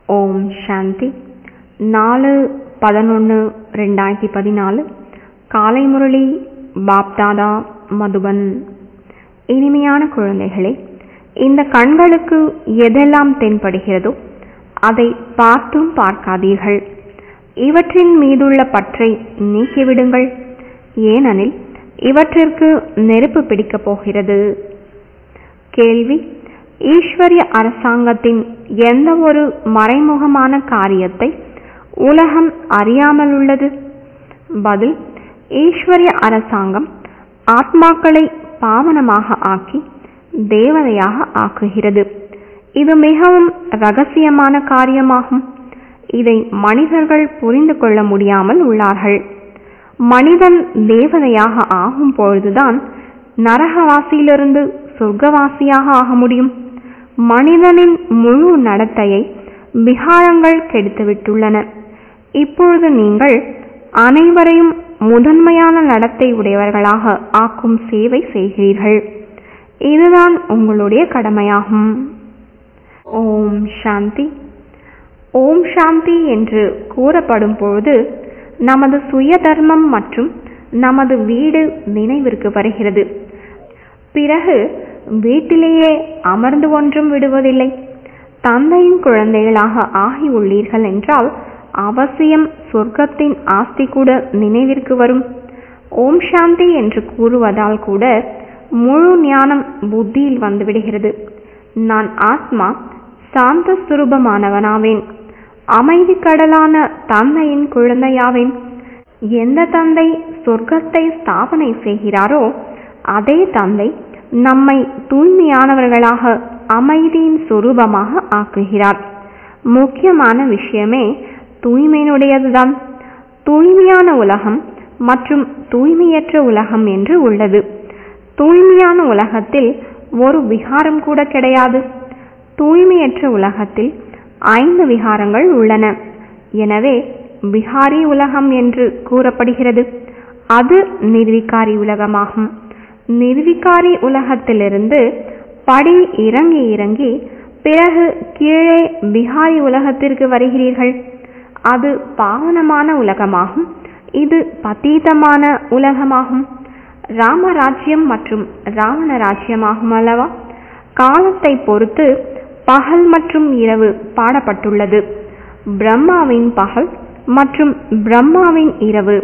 ஓம் சாந்தி நாலு பதினொன்று ரெண்டாயிரத்தி பதினாலு காலை முரளி பாப்தாதா மதுபன் இனிமையான குழந்தைகளே இந்த கண்களுக்கு எதெல்லாம் தென்படுகிறதோ அதை பார்த்தும் பார்க்காதீர்கள் இவற்றின் மீதுள்ள பற்றை நீக்கிவிடுங்கள் ஏனெனில் இவற்றிற்கு நெருப்பு பிடிக்கப் போகிறது கேள்வி ஈஸ்வரிய அரசாங்கத்தின் எந்த ஒரு மறைமுகமான காரியத்தை உலகம் அறியாமல் உள்ளது பதில் ஈஸ்வரிய அரசாங்கம் ஆத்மாக்களை பாவனமாக ஆக்கி தேவதையாக ஆக்குகிறது இது மிகவும் ரகசியமான காரியமாகும் இதை மனிதர்கள் புரிந்து கொள்ள முடியாமல் உள்ளார்கள் மனிதன் தேவதையாக ஆகும் பொழுதுதான் நரகவாசியிலிருந்து சொர்க்கவாசியாக ஆக முடியும் மனிதனின் முழு நடத்தையை விகாரங்கள் கெடுத்துவிட்டுள்ளன இப்பொழுது நீங்கள் அனைவரையும் முதன்மையான நடத்தை உடையவர்களாக ஆக்கும் சேவை செய்கிறீர்கள் இதுதான் உங்களுடைய கடமையாகும் ஓம் சாந்தி ஓம் சாந்தி என்று கூறப்படும் பொழுது நமது சுய தர்மம் மற்றும் நமது வீடு நினைவிற்கு வருகிறது பிறகு வீட்டிலேயே அமர்ந்து ஒன்றும் விடுவதில்லை தந்தையின் குழந்தைகளாக ஆகி உள்ளீர்கள் என்றால் அவசியம் சொர்க்கத்தின் ஆஸ்தி கூட நினைவிற்கு வரும் ஓம் சாந்தி என்று கூறுவதால் கூட முழு ஞானம் புத்தியில் வந்துவிடுகிறது நான் ஆத்மா சாந்த சுரூபமானவனாவேன் அமைதி கடலான தந்தையின் குழந்தையாவேன் எந்த தந்தை சொர்க்கத்தை ஸ்தாபனை செய்கிறாரோ அதே தந்தை நம்மை தூய்மையானவர்களாக அமைதியின் சொரூபமாக ஆக்குகிறார் முக்கியமான விஷயமே தூய்மையினுடையதுதான் தூய்மையான உலகம் மற்றும் தூய்மையற்ற உலகம் என்று உள்ளது தூய்மையான உலகத்தில் ஒரு விகாரம் கூட கிடையாது தூய்மையற்ற உலகத்தில் ஐந்து விகாரங்கள் உள்ளன எனவே விகாரி உலகம் என்று கூறப்படுகிறது அது நிர்விகாரி உலகமாகும் நிர்விகாரி உலகத்திலிருந்து படி இறங்கி இறங்கி பிறகு கீழே விகாரி உலகத்திற்கு வருகிறீர்கள் அது பாவனமான உலகமாகும் இது பதீதமான உலகமாகும் ராமராஜ்யம் மற்றும் ராவண ராஜ்யமாகும் அல்லவா காலத்தை பொறுத்து பகல் மற்றும் இரவு பாடப்பட்டுள்ளது பிரம்மாவின் பகல் மற்றும் பிரம்மாவின் இரவு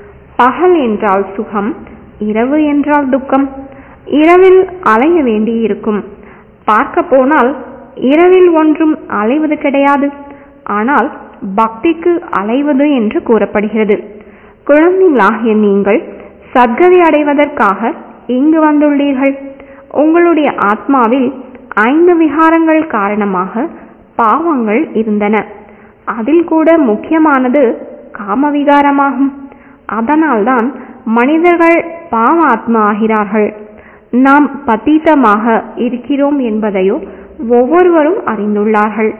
பகல் என்றால் சுகம் இரவு என்றால் துக்கம் இரவில் அலைய வேண்டியிருக்கும் பார்க்க போனால் இரவில் ஒன்றும் அலைவது கிடையாது ஆனால் பக்திக்கு அலைவது என்று கூறப்படுகிறது குழந்தைகளாகிய நீங்கள் சத்கதி அடைவதற்காக இங்கு வந்துள்ளீர்கள் உங்களுடைய ஆத்மாவில் ஐந்து விகாரங்கள் காரணமாக பாவங்கள் இருந்தன அதில் கூட முக்கியமானது காமவிகாரமாகும் அதனால்தான் மனிதர்கள் பாவ ஆத்மா ஆகிறார்கள் நாம் பதீதமாக இருக்கிறோம் என்பதையோ ஒவ்வொருவரும் அறிந்துள்ளார்கள்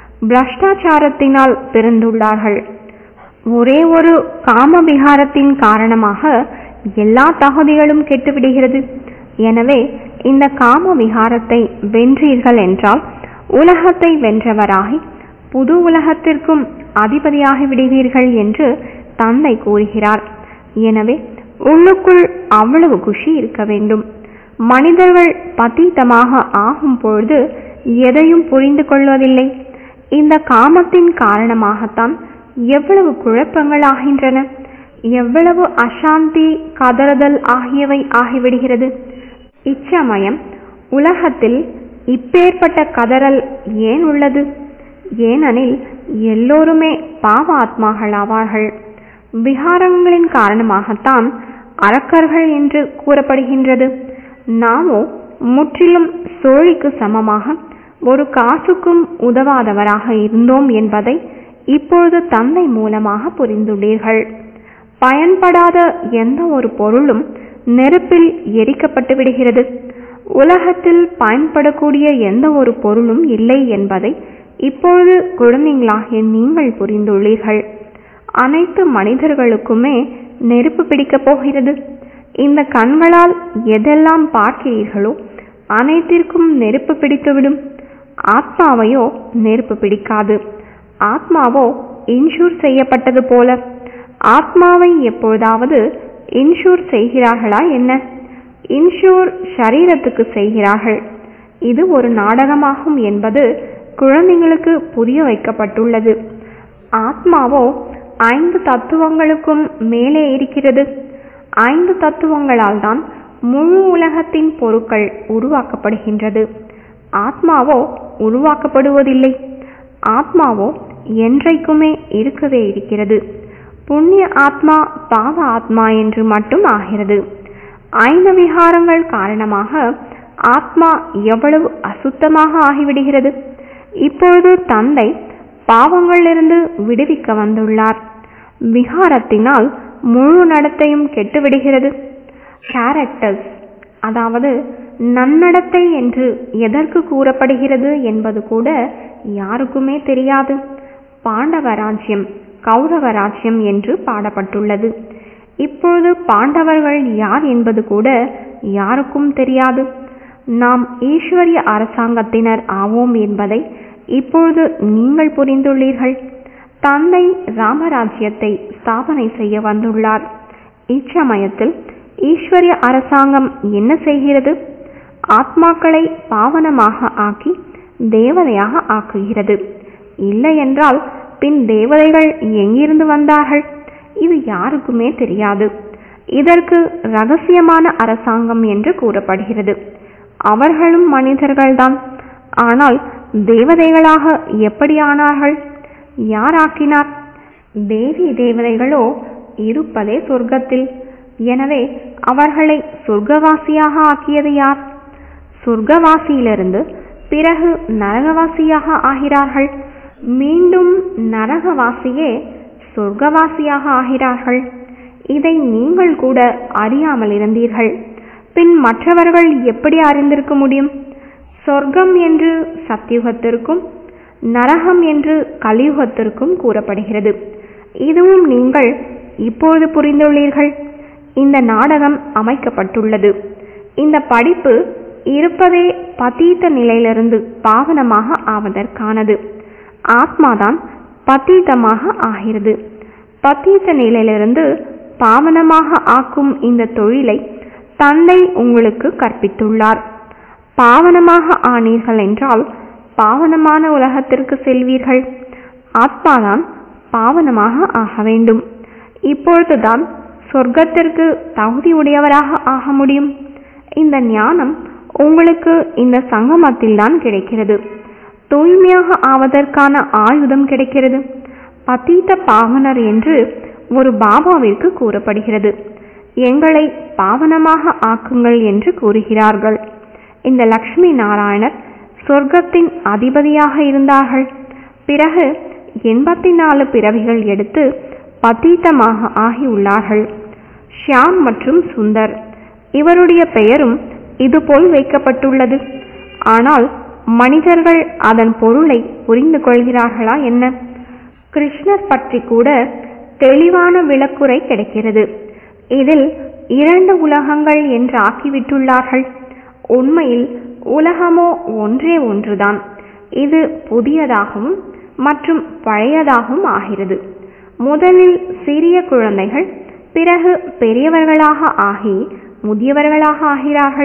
பிரஷ்டாச்சாரத்தினால் பிறந்துள்ளார்கள் ஒரே ஒரு காமவிகாரத்தின் காரணமாக எல்லா தகுதிகளும் கெட்டுவிடுகிறது எனவே இந்த காம விகாரத்தை வென்றீர்கள் என்றால் உலகத்தை வென்றவராகி புது உலகத்திற்கும் அதிபதியாகி விடுவீர்கள் என்று தந்தை கூறுகிறார் எனவே உள்ளுக்குள் அவ்வளவு குஷி இருக்க வேண்டும் மனிதர்கள் பதீதமாக ஆகும் பொழுது எதையும் புரிந்து கொள்வதில்லை இந்த காமத்தின் காரணமாகத்தான் எவ்வளவு குழப்பங்கள் ஆகின்றன எவ்வளவு அசாந்தி கதறுதல் ஆகியவை ஆகிவிடுகிறது இச்சமயம் உலகத்தில் இப்பேற்பட்ட கதறல் ஏன் உள்ளது ஏனெனில் எல்லோருமே பாவ ஆத்மாக்களாவார்கள் விகாரங்களின் காரணமாகத்தான் அரக்கர்கள் என்று கூறப்படுகின்றது நாமோ முற்றிலும் சோழிக்கு சமமாக ஒரு காசுக்கும் உதவாதவராக இருந்தோம் என்பதை இப்பொழுது தந்தை மூலமாக புரிந்துள்ளீர்கள் பயன்படாத எந்த ஒரு பொருளும் நெருப்பில் எரிக்கப்பட்டு விடுகிறது உலகத்தில் பயன்படக்கூடிய எந்த ஒரு பொருளும் இல்லை என்பதை இப்பொழுது குழந்தைகளாகிய நீங்கள் புரிந்துள்ளீர்கள் அனைத்து மனிதர்களுக்குமே நெருப்பு பிடிக்கப் போகிறது இந்த கண்களால் எதெல்லாம் பார்க்கிறீர்களோ அனைத்திற்கும் நெருப்பு பிடித்துவிடும் ஆத்மாவையோ நெருப்பு பிடிக்காது ஆத்மாவோ இன்ஷூர் செய்யப்பட்டது போல ஆத்மாவை எப்பொழுதாவது இன்ஷூர் செய்கிறார்களா என்ன இன்ஷூர் ஷரீரத்துக்கு செய்கிறார்கள் இது ஒரு நாடகமாகும் என்பது குழந்தைங்களுக்கு புரிய வைக்கப்பட்டுள்ளது ஆத்மாவோ ஐந்து தத்துவங்களுக்கும் மேலே இருக்கிறது ஐந்து தத்துவங்களால் தான் முழு உலகத்தின் பொருட்கள் உருவாக்கப்படுகின்றது ஆத்மாவோ உருவாக்கப்படுவதில்லை ஆத்மாவோ என்றைக்குமே இருக்கவே இருக்கிறது புண்ணிய ஆத்மா பாவ ஆத்மா என்று மட்டும் ஆகிறது ஐந்து விகாரங்கள் காரணமாக ஆத்மா எவ்வளவு அசுத்தமாக ஆகிவிடுகிறது இப்பொழுது தந்தை பாவங்களிலிருந்து விடுவிக்க வந்துள்ளார் விகாரத்தினால் முழு நடத்தையும் கெட்டுவிடுகிறது கேரக்டர்ஸ் அதாவது நன்னடத்தை என்று எதற்கு கூறப்படுகிறது என்பது கூட யாருக்குமே தெரியாது பாண்டவ ராஜ்யம் கௌரவ ராஜ்யம் என்று பாடப்பட்டுள்ளது இப்பொழுது பாண்டவர்கள் யார் என்பது கூட யாருக்கும் தெரியாது நாம் ஈஸ்வரிய அரசாங்கத்தினர் ஆவோம் என்பதை இப்பொழுது நீங்கள் புரிந்துள்ளீர்கள் தந்தை ராமராஜ்யத்தை ஸ்தாபனை செய்ய வந்துள்ளார் இச்சமயத்தில் ஈஸ்வரிய அரசாங்கம் என்ன செய்கிறது ஆத்மாக்களை பாவனமாக ஆக்கி தேவதையாக ஆக்குகிறது இல்லை என்றால் பின் தேவதைகள் எங்கிருந்து வந்தார்கள் இது யாருக்குமே தெரியாது இதற்கு ரகசியமான அரசாங்கம் என்று கூறப்படுகிறது அவர்களும் மனிதர்கள்தான் ஆனால் தேவதைகளாக எப்படி ஆனார்கள் யார் ஆக்கினார் தேவி தேவதைகளோ இருப்பதே சொர்க்கத்தில் எனவே அவர்களை சொர்க்கவாசியாக ஆக்கியது யார் சொர்க்கவாசியிலிருந்து பிறகு நரகவாசியாக ஆகிறார்கள் மீண்டும் நரகவாசியே சொர்க்கவாசியாக ஆகிறார்கள் இதை நீங்கள் கூட அறியாமல் இருந்தீர்கள் பின் மற்றவர்கள் எப்படி அறிந்திருக்க முடியும் சொர்க்கம் என்று சத்தியுகத்திற்கும் நரகம் என்று கலியுகத்திற்கும் கூறப்படுகிறது இதுவும் நீங்கள் இப்போது புரிந்துள்ளீர்கள் இந்த நாடகம் அமைக்கப்பட்டுள்ளது இந்த படிப்பு இருப்பதே பதீத்த நிலையிலிருந்து பாவனமாக ஆவதற்கானது ஆத்மாதான் பத்தீதமாக ஆகிறது பத்தீத்த நிலையிலிருந்து பாவனமாக ஆக்கும் இந்த தொழிலை தந்தை உங்களுக்கு கற்பித்துள்ளார் பாவனமாக ஆனீர்கள் என்றால் பாவனமான உலகத்திற்கு செல்வீர்கள் ஆத்மாதான் பாவனமாக ஆக வேண்டும் இப்பொழுதுதான் சொர்க்கத்திற்கு தகுதியுடையவராக ஆக முடியும் இந்த ஞானம் உங்களுக்கு இந்த சங்கமத்தில் தான் கிடைக்கிறது தூய்மையாக ஆவதற்கான ஆயுதம் கிடைக்கிறது பதீத்த பாவனர் என்று ஒரு பாபாவிற்கு கூறப்படுகிறது எங்களை பாவனமாக ஆக்குங்கள் என்று கூறுகிறார்கள் இந்த லக்ஷ்மி நாராயணர் சொர்க்கத்தின் அதிபதியாக இருந்தார்கள் பிறகு எண்பத்தி நாலு பிறவிகள் எடுத்து பதீத்தமாக ஆகியுள்ளார்கள் ஷியாம் மற்றும் சுந்தர் இவருடைய பெயரும் இதுபோல் வைக்கப்பட்டுள்ளது ஆனால் மனிதர்கள் அதன் பொருளை புரிந்து கொள்கிறார்களா என்ன கிருஷ்ணர் பற்றி கூட தெளிவான விளக்குரை கிடைக்கிறது இதில் இரண்டு உலகங்கள் என்று ஆக்கிவிட்டுள்ளார்கள் உண்மையில் உலகமோ ஒன்றே ஒன்றுதான் இது புதியதாகவும் மற்றும் பழையதாகவும் ஆகிறது முதலில் சிறிய குழந்தைகள் பிறகு பெரியவர்களாக ஆகி முதியவர்களாக ஆகிறார்கள்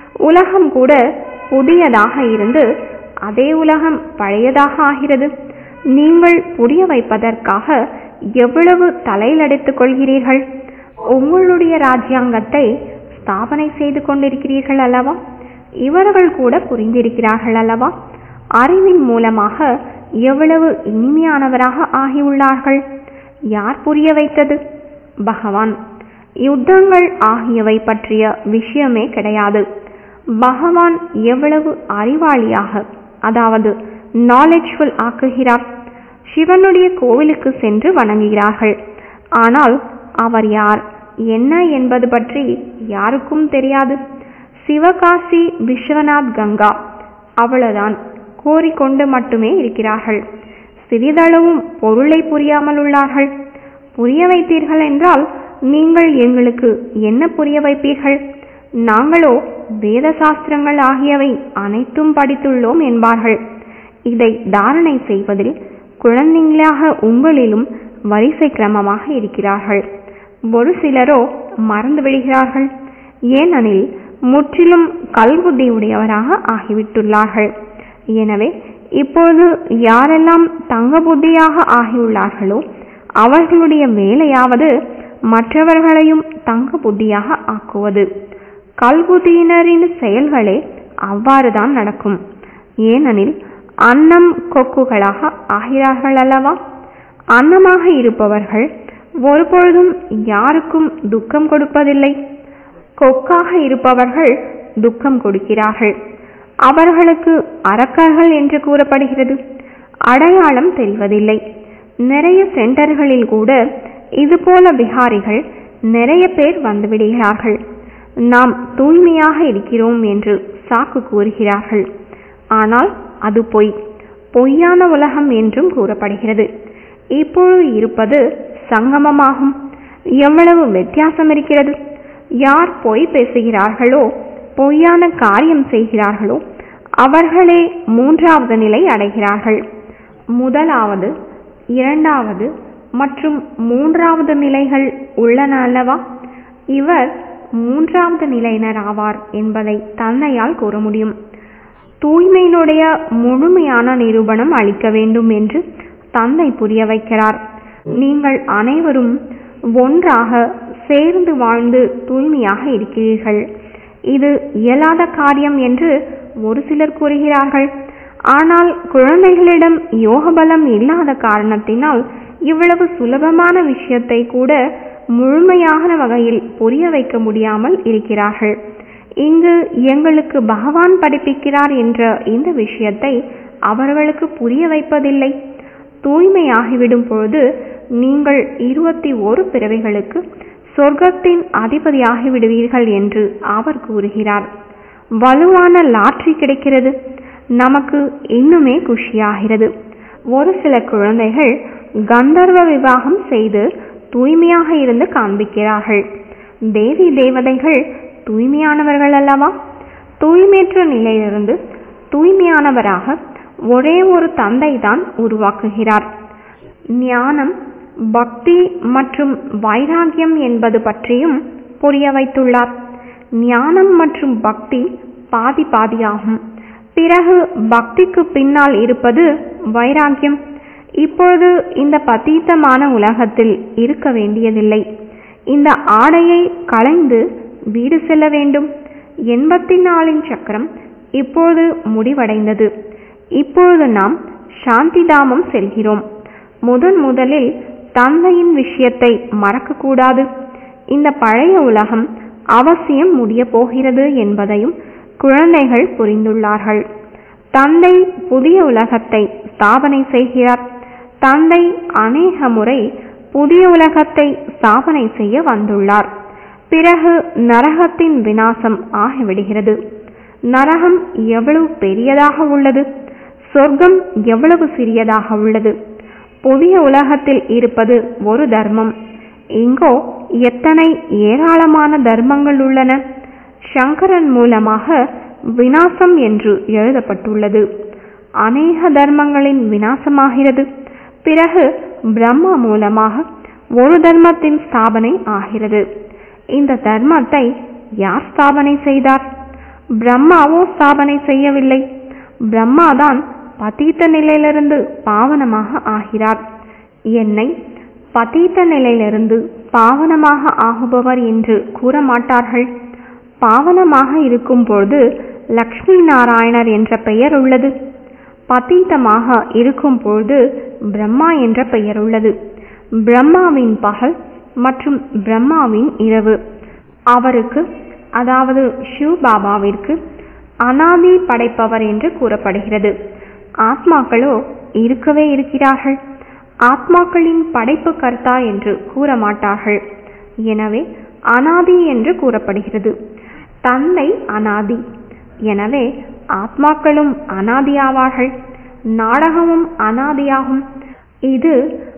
உலகம் கூட புதியதாக இருந்து அதே உலகம் பழையதாக ஆகிறது நீங்கள் புரிய வைப்பதற்காக எவ்வளவு தலையில் அடித்துக் கொள்கிறீர்கள் உங்களுடைய ராஜ்யாங்கத்தை ஸ்தாபனை செய்து கொண்டிருக்கிறீர்கள் அல்லவா இவர்கள் கூட புரிந்திருக்கிறார்கள் அல்லவா அறிவின் மூலமாக எவ்வளவு இனிமையானவராக ஆகியுள்ளார்கள் யார் புரிய வைத்தது பகவான் யுத்தங்கள் ஆகியவை பற்றிய விஷயமே கிடையாது பகவான் எவ்வளவு அறிவாளியாக அதாவது நாலேஜ்ஃபுல் ஆக்குகிறார் சிவனுடைய கோவிலுக்கு சென்று வணங்குகிறார்கள் ஆனால் அவர் யார் என்ன என்பது பற்றி யாருக்கும் தெரியாது சிவகாசி விஸ்வநாத் கங்கா அவ்வளவுதான் கோரிக்கொண்டு மட்டுமே இருக்கிறார்கள் சிறிதளவும் பொருளை புரியாமல் உள்ளார்கள் புரிய வைத்தீர்கள் என்றால் நீங்கள் எங்களுக்கு என்ன புரிய வைப்பீர்கள் நாங்களோ வேத சாஸ்திரங்கள் ஆகியவை அனைத்தும் படித்துள்ளோம் என்பார்கள் இதை தாரணை செய்வதில் குழந்தைங்களாக உங்களிலும் வரிசை கிரமமாக இருக்கிறார்கள் ஒரு சிலரோ மறந்து விடுகிறார்கள் ஏனெனில் முற்றிலும் கல்புத்தி உடையவராக ஆகிவிட்டுள்ளார்கள் எனவே இப்போது யாரெல்லாம் தங்க புத்தியாக ஆகியுள்ளார்களோ அவர்களுடைய வேலையாவது மற்றவர்களையும் தங்க புத்தியாக ஆக்குவது கல்புத்தியினரின் செயல்களே அவ்வாறுதான் நடக்கும் ஏனெனில் அன்னம் கொக்குகளாக ஆகிறார்கள் அல்லவா அன்னமாக இருப்பவர்கள் ஒருபொழுதும் யாருக்கும் துக்கம் கொடுப்பதில்லை கொக்காக இருப்பவர்கள் துக்கம் கொடுக்கிறார்கள் அவர்களுக்கு அரக்கர்கள் என்று கூறப்படுகிறது அடையாளம் தெரிவதில்லை நிறைய சென்டர்களில் கூட இதுபோல பிகாரிகள் நிறைய பேர் வந்துவிடுகிறார்கள் நாம் தூய்மையாக இருக்கிறோம் என்று சாக்கு கூறுகிறார்கள் ஆனால் அது பொய் பொய்யான உலகம் என்றும் கூறப்படுகிறது இப்பொழுது இருப்பது சங்கமமாகும் எவ்வளவு வித்தியாசம் இருக்கிறது யார் பொய் பேசுகிறார்களோ பொய்யான காரியம் செய்கிறார்களோ அவர்களே மூன்றாவது நிலை அடைகிறார்கள் முதலாவது இரண்டாவது மற்றும் மூன்றாவது நிலைகள் உள்ளன அல்லவா இவர் மூன்றாவது நிலையினர் ஆவார் என்பதை தந்தையால் கூற முடியும் தூய்மையினுடைய முழுமையான நிரூபணம் அளிக்க வேண்டும் என்று தந்தை புரிய வைக்கிறார் நீங்கள் அனைவரும் ஒன்றாக சேர்ந்து வாழ்ந்து தூய்மையாக இருக்கிறீர்கள் இது இயலாத காரியம் என்று ஒரு சிலர் கூறுகிறார்கள் ஆனால் குழந்தைகளிடம் யோகபலம் இல்லாத காரணத்தினால் இவ்வளவு சுலபமான விஷயத்தை கூட முழுமையான வகையில் புரிய வைக்க முடியாமல் இருக்கிறார்கள் இங்கு எங்களுக்கு பகவான் படிப்பிக்கிறார் என்ற இந்த விஷயத்தை அவர்களுக்கு புரிய வைப்பதில்லை தூய்மையாகிவிடும் பொழுது நீங்கள் இருபத்தி ஒரு பிறவைகளுக்கு சொர்க்கத்தின் அதிபதியாகி விடுவீர்கள் என்று அவர் கூறுகிறார் வலுவான லாட்ரி கிடைக்கிறது நமக்கு இன்னுமே குஷியாகிறது ஒரு சில குழந்தைகள் கந்தர்வ விவாகம் செய்து தூய்மையாக இருந்து காண்பிக்கிறார்கள் தேவி தேவதைகள் தூய்மையானவர்கள் அல்லவா தூய்மையற்ற நிலையிலிருந்து தூய்மையானவராக ஒரே ஒரு தந்தை தான் உருவாக்குகிறார் ஞானம் பக்தி மற்றும் வைராகியம் என்பது பற்றியும் புரிய வைத்துள்ளார் ஞானம் மற்றும் பக்தி பாதி பாதியாகும் பிறகு பக்திக்கு பின்னால் இருப்பது வைராகியம் இப்பொழுது இந்த பதீத்தமான உலகத்தில் இருக்க வேண்டியதில்லை இந்த ஆடையை களைந்து வீடு செல்ல வேண்டும் எண்பத்தி நாலின் சக்கரம் இப்பொழுது முடிவடைந்தது இப்பொழுது நாம் சாந்திதாமம் செல்கிறோம் முதன் முதலில் தந்தையின் விஷயத்தை மறக்கக்கூடாது இந்த பழைய உலகம் அவசியம் முடிய போகிறது என்பதையும் குழந்தைகள் புரிந்துள்ளார்கள் தந்தை புதிய உலகத்தை ஸ்தாபனை செய்கிறார் தந்தை அநேக முறை புதிய உலகத்தை ஸ்தாபனை செய்ய வந்துள்ளார் பிறகு நரகத்தின் வினாசம் ஆகிவிடுகிறது நரகம் எவ்வளவு பெரியதாக உள்ளது சொர்க்கம் எவ்வளவு சிறியதாக உள்ளது புதிய உலகத்தில் இருப்பது ஒரு தர்மம் இங்கோ எத்தனை ஏராளமான தர்மங்கள் உள்ளன சங்கரன் மூலமாக வினாசம் என்று எழுதப்பட்டுள்ளது அநேக தர்மங்களின் வினாசமாகிறது பிறகு பிரம்மா மூலமாக ஒரு தர்மத்தின் ஸ்தாபனை ஆகிறது இந்த தர்மத்தை யார் ஸ்தாபனை செய்தார் பிரம்மாவோ ஸ்தாபனை செய்யவில்லை பிரம்மாதான் பதீத்த நிலையிலிருந்து பாவனமாக ஆகிறார் என்னை பதீத்த நிலையிலிருந்து பாவனமாக ஆகுபவர் என்று கூற மாட்டார்கள் பாவனமாக இருக்கும் பொழுது லக்ஷ்மி நாராயணர் என்ற பெயர் உள்ளது பதீத்தமாக இருக்கும் பொழுது பிரம்மா என்ற பெயர் உள்ளது பிரம்மாவின் பகல் மற்றும் பிரம்மாவின் இரவு அவருக்கு அதாவது ஷிவ் பாபாவிற்கு அனாதி படைப்பவர் என்று கூறப்படுகிறது ஆத்மாக்களோ இருக்கவே இருக்கிறார்கள் ஆத்மாக்களின் படைப்பு கர்த்தா என்று கூற மாட்டார்கள் எனவே அனாதி என்று கூறப்படுகிறது தந்தை அனாதி எனவே ஆத்மாக்களும் அனாதியாவார்கள் நாடகமும் அனாதியாகும் இது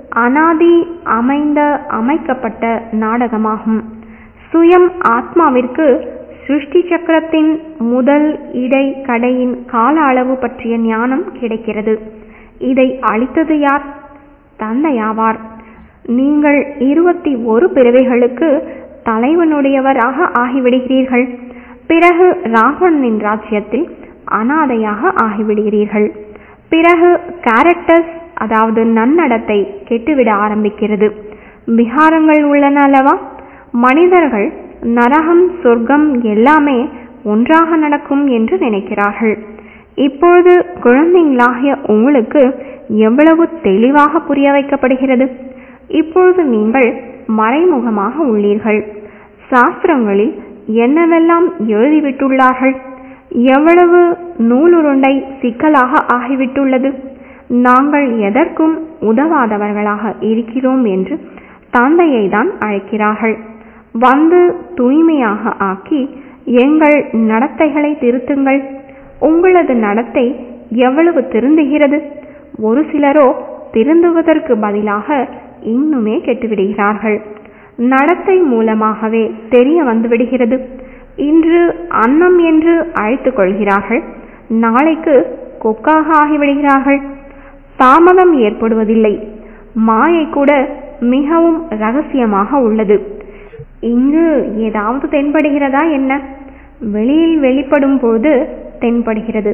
அனாதி அமைந்த அமைக்கப்பட்ட நாடகமாகும் சுயம் ஆத்மாவிற்கு சிருஷ்டி சக்கரத்தின் முதல் இடை கடையின் கால அளவு பற்றிய ஞானம் கிடைக்கிறது இதை அளித்தது யார் தந்தையாவார் நீங்கள் இருபத்தி ஒரு பிறவைகளுக்கு தலைவனுடையவராக ஆகிவிடுகிறீர்கள் பிறகு ராவணனின் ராஜ்யத்தில் அனாதையாக ஆகிவிடுகிறீர்கள் பிறகு கேரக்டர்ஸ் அதாவது நன்னடத்தை கெட்டுவிட ஆரம்பிக்கிறது விகாரங்கள் உள்ளன அல்லவா மனிதர்கள் நரகம் சொர்க்கம் எல்லாமே ஒன்றாக நடக்கும் என்று நினைக்கிறார்கள் இப்பொழுது குழந்தைங்களாகிய உங்களுக்கு எவ்வளவு தெளிவாக புரிய வைக்கப்படுகிறது இப்பொழுது நீங்கள் மறைமுகமாக உள்ளீர்கள் சாஸ்திரங்களில் என்னவெல்லாம் எழுதிவிட்டுள்ளார்கள் எவ்வளவு நூலுருண்டை சிக்கலாக ஆகிவிட்டுள்ளது நாங்கள் எதற்கும் உதவாதவர்களாக இருக்கிறோம் என்று தந்தையை தான் அழைக்கிறார்கள் வந்து தூய்மையாக ஆக்கி எங்கள் நடத்தைகளை திருத்துங்கள் உங்களது நடத்தை எவ்வளவு திருந்துகிறது ஒரு சிலரோ திருந்துவதற்கு பதிலாக இன்னுமே கெட்டுவிடுகிறார்கள் நடத்தை மூலமாகவே தெரிய வந்துவிடுகிறது இன்று அன்னம் என்று அழைத்துக் கொள்கிறார்கள் நாளைக்கு கொக்காக ஆகிவிடுகிறார்கள் தாமதம் ஏற்படுவதில்லை மாயை கூட மிகவும் ரகசியமாக உள்ளது இங்கு ஏதாவது தென்படுகிறதா என்ன வெளியில் வெளிப்படும் போது தென்படுகிறது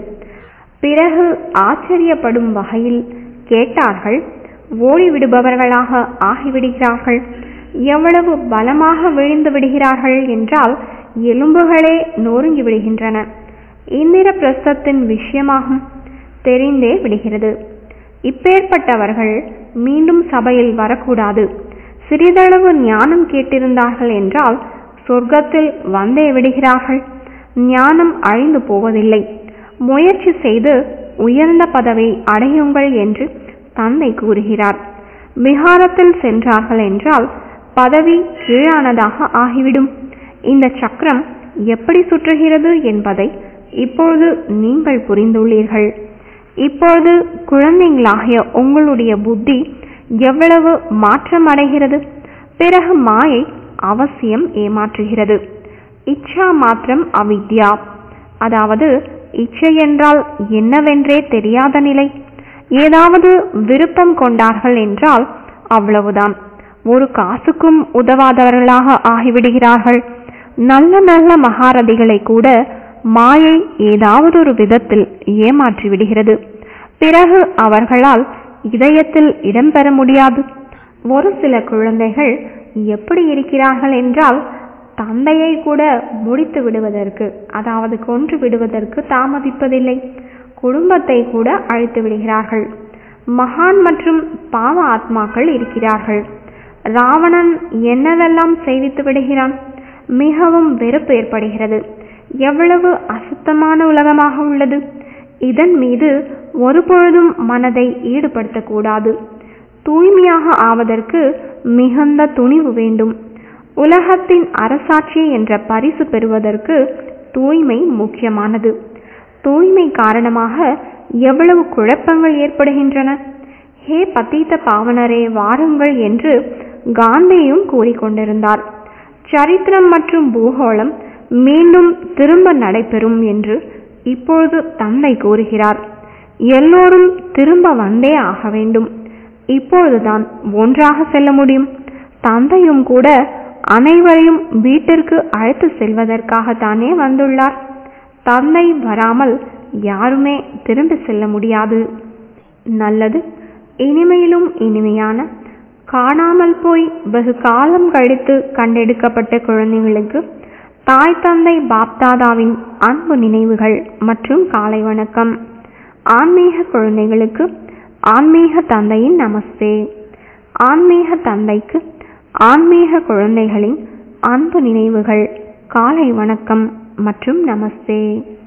பிறகு ஆச்சரியப்படும் வகையில் கேட்டார்கள் ஓடிவிடுபவர்களாக ஆகிவிடுகிறார்கள் எவ்வளவு பலமாக விழுந்து விடுகிறார்கள் என்றால் எலும்புகளே நொறுங்கி விடுகின்றன இந்திர பிரஸ்தத்தின் விஷயமாகும் தெரிந்தே விடுகிறது இப்பேற்பட்டவர்கள் மீண்டும் சபையில் வரக்கூடாது சிறிதளவு ஞானம் கேட்டிருந்தார்கள் என்றால் சொர்க்கத்தில் வந்தே விடுகிறார்கள் ஞானம் அழிந்து போவதில்லை முயற்சி செய்து உயர்ந்த பதவை அடையுங்கள் என்று தந்தை கூறுகிறார் விஹாரத்தில் சென்றார்கள் என்றால் பதவி கீழானதாக ஆகிவிடும் இந்த சக்கரம் எப்படி சுற்றுகிறது என்பதை இப்பொழுது நீங்கள் புரிந்துள்ளீர்கள் இப்பொழுது குழந்தைங்களாகிய உங்களுடைய புத்தி எவ்வளவு மாற்றம் அடைகிறது பிறகு மாயை அவசியம் ஏமாற்றுகிறது இச்சா மாத்திரம் அவித்யா அதாவது இச்சை என்றால் என்னவென்றே தெரியாத நிலை ஏதாவது விருப்பம் கொண்டார்கள் என்றால் அவ்வளவுதான் ஒரு காசுக்கும் உதவாதவர்களாக ஆகிவிடுகிறார்கள் நல்ல நல்ல மகாரதிகளை கூட மாயை ஏதாவது ஒரு விதத்தில் ஏமாற்றி விடுகிறது பிறகு அவர்களால் இதயத்தில் இடம்பெற முடியாது ஒரு சில குழந்தைகள் எப்படி இருக்கிறார்கள் என்றால் தந்தையை கூட முடித்து விடுவதற்கு அதாவது கொன்று விடுவதற்கு தாமதிப்பதில்லை குடும்பத்தை கூட அழித்து விடுகிறார்கள் மகான் மற்றும் பாவ ஆத்மாக்கள் இருக்கிறார்கள் ராவணன் என்னவெல்லாம் செய்வித்து விடுகிறான் மிகவும் வெறுப்பு ஏற்படுகிறது எவ்வளவு அசுத்தமான உலகமாக உள்ளது இதன் மீது ஒருபொழுதும் மனதை ஈடுபடுத்தக்கூடாது தூய்மையாக ஆவதற்கு மிகுந்த துணிவு வேண்டும் உலகத்தின் அரசாட்சி என்ற பரிசு பெறுவதற்கு தூய்மை முக்கியமானது தூய்மை காரணமாக எவ்வளவு குழப்பங்கள் ஏற்படுகின்றன ஹே பத்தீத்த பாவனரே வாருங்கள் என்று காந்தியும் கூறிக்கொண்டிருந்தார் சரித்திரம் மற்றும் பூகோளம் மீண்டும் திரும்ப நடைபெறும் என்று இப்பொழுது தந்தை கூறுகிறார் எல்லோரும் திரும்ப வந்தே ஆக வேண்டும் இப்பொழுதுதான் ஒன்றாக செல்ல முடியும் தந்தையும் கூட அனைவரையும் வீட்டிற்கு அழைத்து செல்வதற்காகத்தானே வந்துள்ளார் தந்தை வராமல் யாருமே திரும்பி செல்ல முடியாது நல்லது இனிமையிலும் இனிமையான காணாமல் போய் வெகு காலம் கழித்து கண்டெடுக்கப்பட்ட குழந்தைகளுக்கு தாய் தந்தை பாப்தாதாவின் அன்பு நினைவுகள் மற்றும் காலை வணக்கம் ஆன்மீக குழந்தைகளுக்கு ஆன்மீக தந்தையின் நமஸ்தே ஆன்மீக தந்தைக்கு ஆன்மீக குழந்தைகளின் அன்பு நினைவுகள் காலை வணக்கம் மற்றும் நமஸ்தே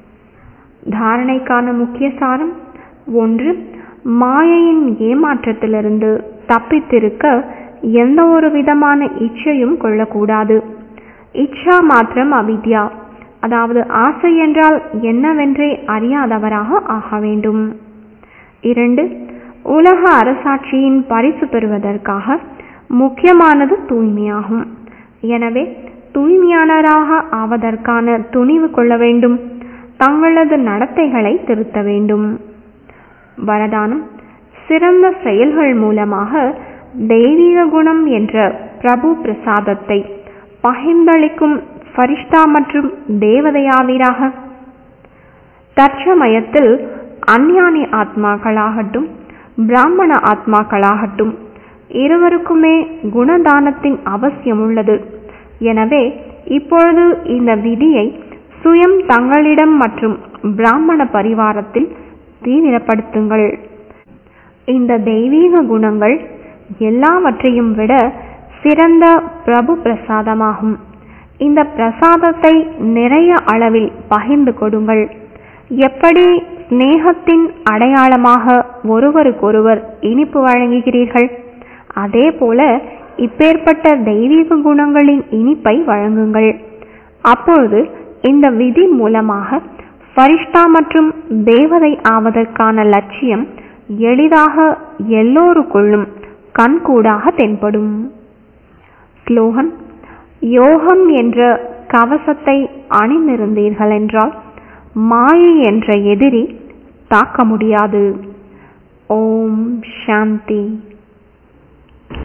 தாரணைக்கான முக்கிய சாரம் ஒன்று மாயையின் ஏமாற்றத்திலிருந்து தப்பித்திருக்க எந்த ஒரு விதமான இச்சையும் கொள்ளக்கூடாது இச்சா மாத்திரம் அவித்யா அதாவது ஆசை என்றால் என்னவென்றே அறியாதவராக ஆக வேண்டும் இரண்டு உலக அரசாட்சியின் பரிசு பெறுவதற்காக முக்கியமானது தூய்மையாகும் எனவே தூய்மையானராக ஆவதற்கான துணிவு கொள்ள வேண்டும் தங்களது நடத்தைகளை திருத்த வேண்டும் வரதானம் சிறந்த செயல்கள் மூலமாக தெய்வீக குணம் என்ற பிரபு பிரசாதத்தை பகிர்ந்தளிக்கும் ஃபரிஷ்டா மற்றும் தேவதையாவீராக தற்சமயத்தில் அஞ்ஞானி ஆத்மாக்களாகட்டும் பிராமண ஆத்மாக்களாகட்டும் இருவருக்குமே குணதானத்தின் அவசியம் உள்ளது எனவே இப்பொழுது இந்த விதியை சுயம் தங்களிடம் மற்றும் பிராமண பரிவாரத்தில் தீவிரப்படுத்துங்கள் இந்த தெய்வீக குணங்கள் எல்லாவற்றையும் விட சிறந்த பிரபு பிரசாதமாகும் இந்த பிரசாதத்தை நிறைய அளவில் பகிர்ந்து கொடுங்கள் எப்படி ஸ்நேகத்தின் அடையாளமாக ஒருவருக்கொருவர் இனிப்பு வழங்குகிறீர்கள் அதே போல இப்பேற்பட்ட தெய்வீக குணங்களின் இனிப்பை வழங்குங்கள் அப்பொழுது இந்த விதி மூலமாக ஃபரிஷ்டா மற்றும் தேவதை ஆவதற்கான லட்சியம் எளிதாக எல்லோருக்குள்ளும் கண்கூடாக தென்படும் ஸ்லோகன் யோகம் என்ற கவசத்தை அணிந்திருந்தீர்கள் என்றால் மாயை என்ற எதிரி தாக்க முடியாது ஓம் சாந்தி